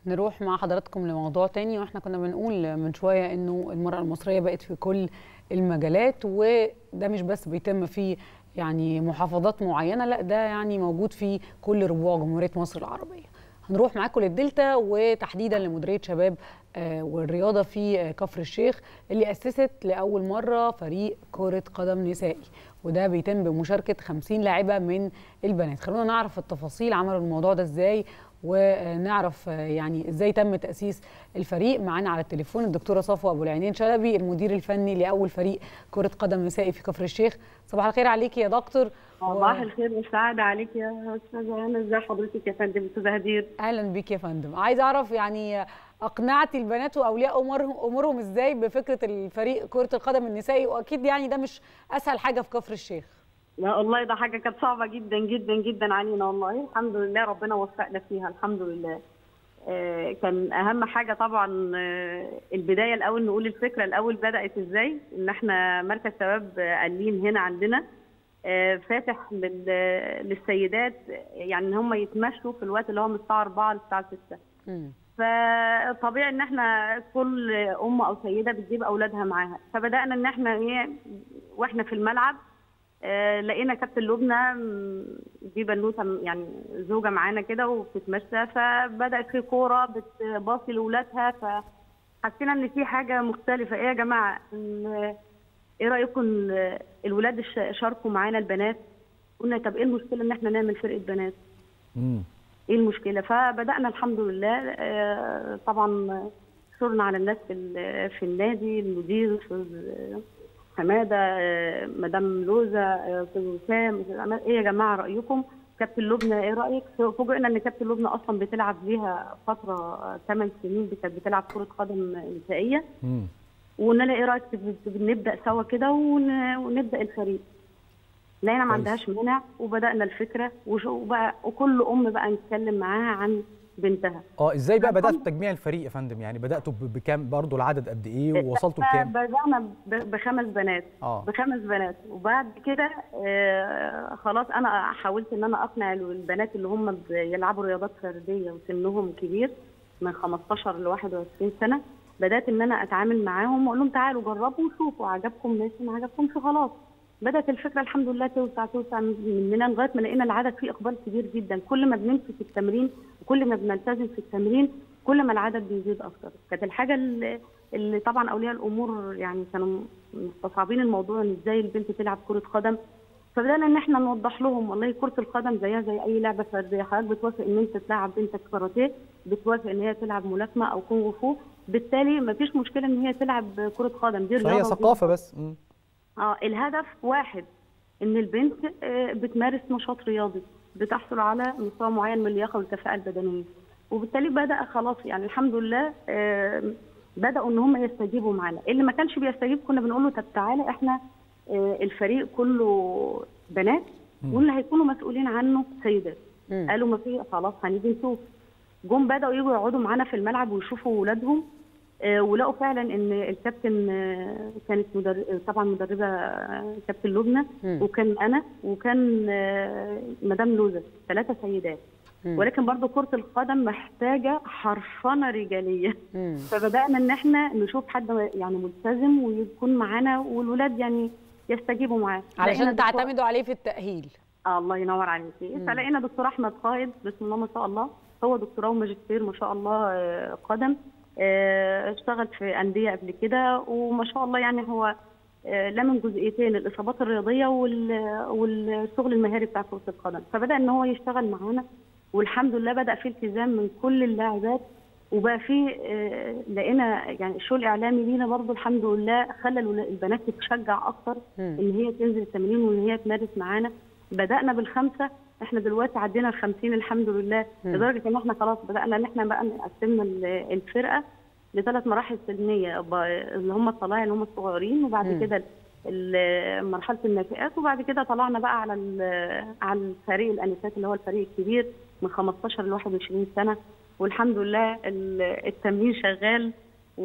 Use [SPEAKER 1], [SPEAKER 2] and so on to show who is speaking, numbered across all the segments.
[SPEAKER 1] نروح مع حضراتكم لموضوع تاني واحنا كنا بنقول من شويه انه المراه المصريه بقت في كل المجالات وده مش بس بيتم في يعني محافظات معينه لا ده يعني موجود في كل ربوع جمهوريه مصر العربيه. هنروح معاكم للدلتا وتحديدا لمديريه شباب والرياضه في كفر الشيخ اللي اسست لاول مره فريق كره قدم نسائي وده بيتم بمشاركه 50 لاعبه من البنات خلونا نعرف التفاصيل عملوا الموضوع ده ازاي ونعرف يعني ازاي تم تاسيس الفريق معانا على التليفون الدكتوره صفوه ابو العينين شلبي المدير الفني لاول فريق كره قدم نسائي في كفر الشيخ صباح الخير عليكي يا دكتور
[SPEAKER 2] صباح و... الخير والسعاده عليك يا استاذه انا ازي حضرتك يا فندم استاذه هدير
[SPEAKER 1] اهلا بيك يا فندم عايز اعرف يعني اقنعتي البنات واولياء امورهم امورهم ازاي بفكره الفريق كره القدم النسائي واكيد يعني ده مش اسهل حاجه في كفر الشيخ
[SPEAKER 2] لا والله ده حاجه كانت صعبه جدا جدا جدا علينا والله الحمد لله ربنا وفقنا فيها الحمد لله آه كان اهم حاجه طبعا آه البدايه الاول نقول الفكره الاول بدات ازاي ان احنا مركز شباب قليل هنا عندنا آه فاتح للسيدات يعني ان هم يتمشوا في الوقت اللي هو من الساعه 4 للساعه 6 فطبيعي ان احنا كل ام او سيده بتجيب اولادها معاها فبدانا ان احنا ايه واحنا في الملعب آه لقينا كابتن لبنى دي بنوته يعني زوجه معانا كده وبتتمشى فبدات في كوره بتباصي لاولادها فحسينا ان في حاجه مختلفه ايه يا جماعه ايه رايكم الولاد شاركوا معانا البنات قلنا طب ايه المشكله ان احنا نعمل فرقه بنات
[SPEAKER 3] امم
[SPEAKER 2] ايه المشكله فبدانا الحمد لله آه طبعا شرنا على الناس في في النادي المدير حماده مدام لوزه استاذ وسام ايه يا جماعه رايكم كابتن لبنى ايه رايك فوجئنا ان كابتن لبنى اصلا بتلعب ليها فتره 8 سنين كانت بتلعب كره قدم نسائيه وقلنا لها ايه رايك نبدا سوا كده ونبدا الفريق لقينا ما عندهاش مانع وبدانا الفكره وبقى وكل ام بقى نتكلم معاها عن بنتها
[SPEAKER 3] اه ازاي بقى بداتوا تجميع الفريق يا فندم يعني بداتوا بكام برضه العدد قد ايه ووصلتوا لكام
[SPEAKER 2] بدانا بخمس بنات
[SPEAKER 3] آه.
[SPEAKER 2] بخمس بنات وبعد كده آه خلاص انا حاولت ان انا اقنع البنات اللي هم بيلعبوا رياضات فرديه وسنهم كبير من 15 ل 21 سنه بدات ان انا اتعامل معاهم واقول لهم تعالوا جربوا وشوفوا عجبكم ماشي ما عجبكمش خلاص بدات الفكره الحمد لله توسع توسع مننا لغايه ما لقينا العدد فيه اقبال كبير جدا كل ما بنمشي في التمرين وكل ما بنلتزم في التمرين كل ما العدد بيزيد اكتر كانت الحاجه اللي, اللي طبعا اولياء الامور يعني كانوا مستصعبين الموضوع ان ازاي البنت تلعب كره قدم فبدانا ان احنا نوضح لهم والله كره القدم زيها زي اي لعبه فرديه حضرتك بتوافق ان انت تلعب بنتك كاراتيه بتوافق ان هي تلعب ملاكمه او كونغ فو بالتالي ما فيش مشكله ان هي تلعب كره قدم دي
[SPEAKER 3] هي ثقافه بس م.
[SPEAKER 2] اه الهدف واحد ان البنت بتمارس نشاط رياضي بتحصل على مستوى معين من اللياقه والكفاءه البدنيه وبالتالي بدا خلاص يعني الحمد لله بداوا ان هم يستجيبوا معانا اللي ما كانش بيستجيب كنا بنقول له طب تعالى احنا الفريق كله بنات واللي هيكونوا مسؤولين عنه سيدات قالوا ما في خلاص هنيجي نشوف جم بداوا يجوا يقعدوا معانا في الملعب ويشوفوا اولادهم ولقوا فعلا ان الكابتن كانت مدرب طبعا مدربه كابتن لبنى وكان انا وكان مدام لوزه ثلاثه سيدات ولكن برضو كره القدم محتاجه حرفنه رجاليه فبدانا ان احنا نشوف حد يعني ملتزم ويكون معانا والولاد يعني يستجيبوا معاه
[SPEAKER 1] علشان تعتمدوا عليه في التاهيل
[SPEAKER 2] آه الله ينور عليكي فلقينا دكتور احمد قائد بسم الله ما شاء الله هو دكتوراه وماجستير ما شاء الله قدم اشتغل في انديه قبل كده وما شاء الله يعني هو لمن جزئيتين الاصابات الرياضيه والشغل المهاري بتاع كره القدم فبدا ان هو يشتغل معانا والحمد لله بدا في التزام من كل اللاعبات وبقى في لقينا يعني الشغل الاعلامي لينا برضو الحمد لله خلى البنات تتشجع اكتر ان هي تنزل التمرين وان هي تمارس معانا بدانا بالخمسه احنا دلوقتي عدينا ال 50 الحمد لله لدرجه ان احنا خلاص بدانا ان احنا بقى قسمنا الفرقه لثلاث مراحل سنيه اللي هم الطلائع اللي هم الصغيرين وبعد م. كده مرحله الناشئات وبعد كده طلعنا بقى على على الفريق الانسات اللي هو الفريق الكبير من 15 ل 21 سنه والحمد لله التمرين شغال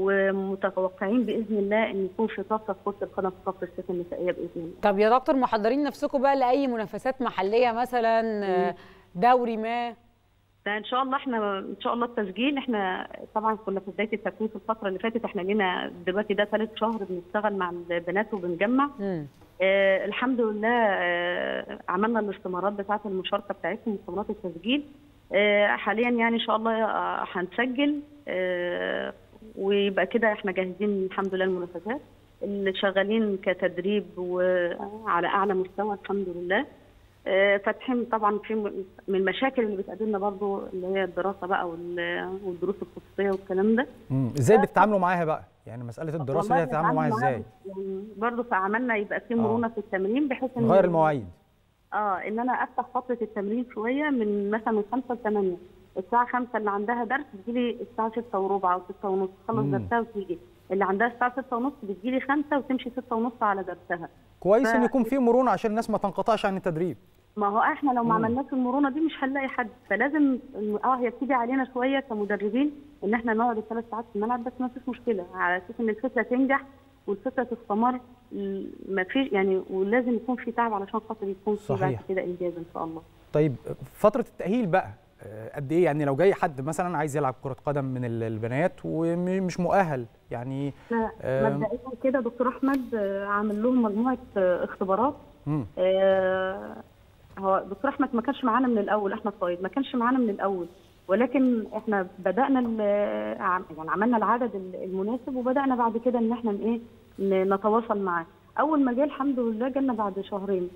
[SPEAKER 2] ومتوقعين باذن الله ان يكون في طاقه في كره القدم في كفر الشيخ النسائيه باذن الله.
[SPEAKER 1] طب يا دكتور محضرين نفسكم بقى لاي منافسات محليه مثلا دوري ما؟
[SPEAKER 2] ده ان شاء الله احنا ان شاء الله التسجيل احنا طبعا كنا في بدايه التكوين في الفتره اللي فاتت احنا لينا دلوقتي ده ثالث شهر بنشتغل مع البنات وبنجمع
[SPEAKER 1] مم.
[SPEAKER 2] آه الحمد لله آه عملنا الاستمارات بتاعه المشاركه بتاعتهم استمارات التسجيل آه حاليا يعني ان شاء الله آه هنسجل آه ويبقى كده احنا جاهزين الحمد لله المنافسات اللي شغالين كتدريب وعلى اعلى مستوى الحمد لله آه، فاتحين طبعا في م- من المشاكل اللي بتقابلنا برضو اللي هي الدراسه بقى وال- والدروس الخصوصيه والكلام ده
[SPEAKER 3] مم. ازاي بتتعاملوا معاها بقى يعني مساله الدراسه دي
[SPEAKER 2] والله
[SPEAKER 3] هتتعاملوا معاها
[SPEAKER 2] بنتعامل
[SPEAKER 3] ازاي
[SPEAKER 2] يعني برضه فعملنا يبقى في
[SPEAKER 3] آه.
[SPEAKER 2] مرونه في التمرين بحيث ان
[SPEAKER 3] نغير المواعيد
[SPEAKER 2] اه ان انا افتح فتره التمرين شويه من مثلا من 5 ل 8 الساعه 5 اللي عندها درس بتجيلي الساعه 6 وربع او 6 ونص تخلص
[SPEAKER 3] مم.
[SPEAKER 2] درسها وتيجي اللي عندها الساعه 6 ونص بتجيلي 5 وتمشي 6 ونص على درسها
[SPEAKER 3] كويس
[SPEAKER 2] ف-
[SPEAKER 3] ان يكون في مرونه عشان الناس ما تنقطعش عن التدريب
[SPEAKER 2] ما هو احنا لو ما
[SPEAKER 3] مم.
[SPEAKER 2] عملناش المرونه دي مش هنلاقي حد فلازم اه هي بتيجي علينا شويه كمدربين ان احنا نقعد الثلاث ساعات في الملعب بس ما فيش مشكله على اساس ان الفكره تنجح والفكره تستمر ما فيش يعني ولازم يكون في تعب علشان خاطر يكون في بعد
[SPEAKER 3] صحيح.
[SPEAKER 2] كده انجاز ان شاء الله
[SPEAKER 3] طيب فتره التاهيل بقى آه، قد ايه يعني لو جاي حد مثلا عايز يلعب كره قدم من ال- البنات ومش مؤهل يعني
[SPEAKER 2] احنا
[SPEAKER 3] آم.
[SPEAKER 2] مبدئيا كده دكتور احمد آه، عامل لهم مجموعه آه، اختبارات
[SPEAKER 3] مم.
[SPEAKER 2] آه، هو دكتور احمد ما كانش معانا من الاول احمد طيب ما كانش معانا من الاول ولكن احنا بدانا ال- عم- يعني عملنا العدد ال- المناسب وبدانا بعد كده ان احنا ن- ايه ن- نتواصل معاه اول ما جه الحمد لله جالنا بعد شهرين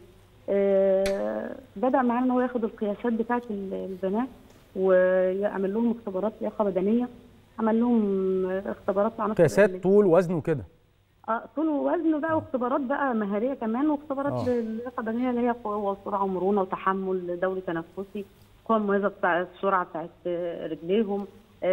[SPEAKER 2] آه، بدا معانا ان هو ياخد القياسات بتاعه ال- البنات ويعمل لهم اختبارات لياقه بدنيه عمل لهم اختبارات عناصر
[SPEAKER 3] قياسات طول وزن وكده
[SPEAKER 2] اه طول ووزن بقى واختبارات بقى مهاريه كمان واختبارات
[SPEAKER 3] آه.
[SPEAKER 2] اللياقه البدنيه اللي هي قوه وسرعه ومرونه وتحمل دوري تنفسي القوه المميزه بتاع السرعه بتاعت آه، رجليهم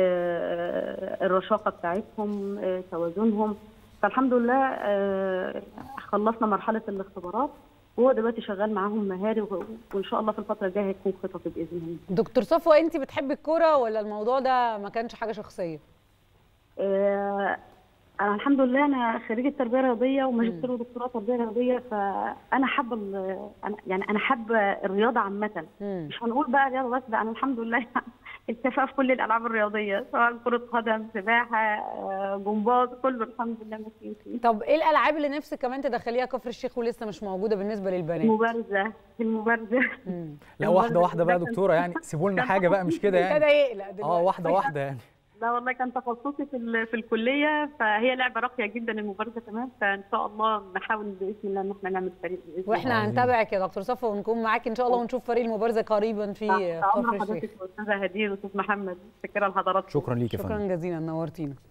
[SPEAKER 2] آه، الرشاقه بتاعتهم آه، توازنهم فالحمد لله آه، خلصنا مرحله الاختبارات وهو دلوقتي شغال معاهم مهاري وه- وان شاء الله في الفتره الجايه هيكون خططي باذن الله
[SPEAKER 1] دكتور صفوة انت بتحبي الكوره ولا الموضوع ده ما كانش حاجه شخصيه
[SPEAKER 2] آه، انا الحمد لله انا خريجه تربيه رياضيه وماجستير ودكتوراه تربيه رياضيه فانا حابه ال- أنا يعني انا حابه الرياضه عامه
[SPEAKER 1] مم.
[SPEAKER 2] مش هنقول بقى رياضه بس ده انا الحمد لله الكفاءه في كل الالعاب الرياضيه سواء كره قدم سباحه آه، جمباز كله الحمد لله ماشيين فيه
[SPEAKER 1] طب ايه الالعاب اللي نفسك كمان تدخليها كفر الشيخ ولسه مش موجوده بالنسبه للبنات
[SPEAKER 2] المبارزه المبارزه
[SPEAKER 1] مم.
[SPEAKER 3] لا واحده واحده بقى يا دكتوره يعني سيبوا لنا حاجه بقى مش كده
[SPEAKER 1] ابتدى
[SPEAKER 3] يعني
[SPEAKER 1] يقلق دلوقتي
[SPEAKER 3] اه واحده واحده يعني
[SPEAKER 2] لا والله كان تخصصي في ال- في الكليه فهي لعبه راقيه جدا المبارزه كمان فان شاء الله نحاول باذن الله ان احنا نعمل فريق باذن الله
[SPEAKER 1] واحنا
[SPEAKER 3] عظيم.
[SPEAKER 1] هنتابعك يا دكتور صفوة ونكون معاكي ان شاء الله ونشوف فريق المبارزه قريبا في
[SPEAKER 2] عمر
[SPEAKER 1] كفر الشيخ
[SPEAKER 2] حضرتك واستاذه هدير واستاذ محمد شكرا لحضراتكم
[SPEAKER 3] شكرا ليك يا فندم
[SPEAKER 1] شكرا جزيلا نورتينا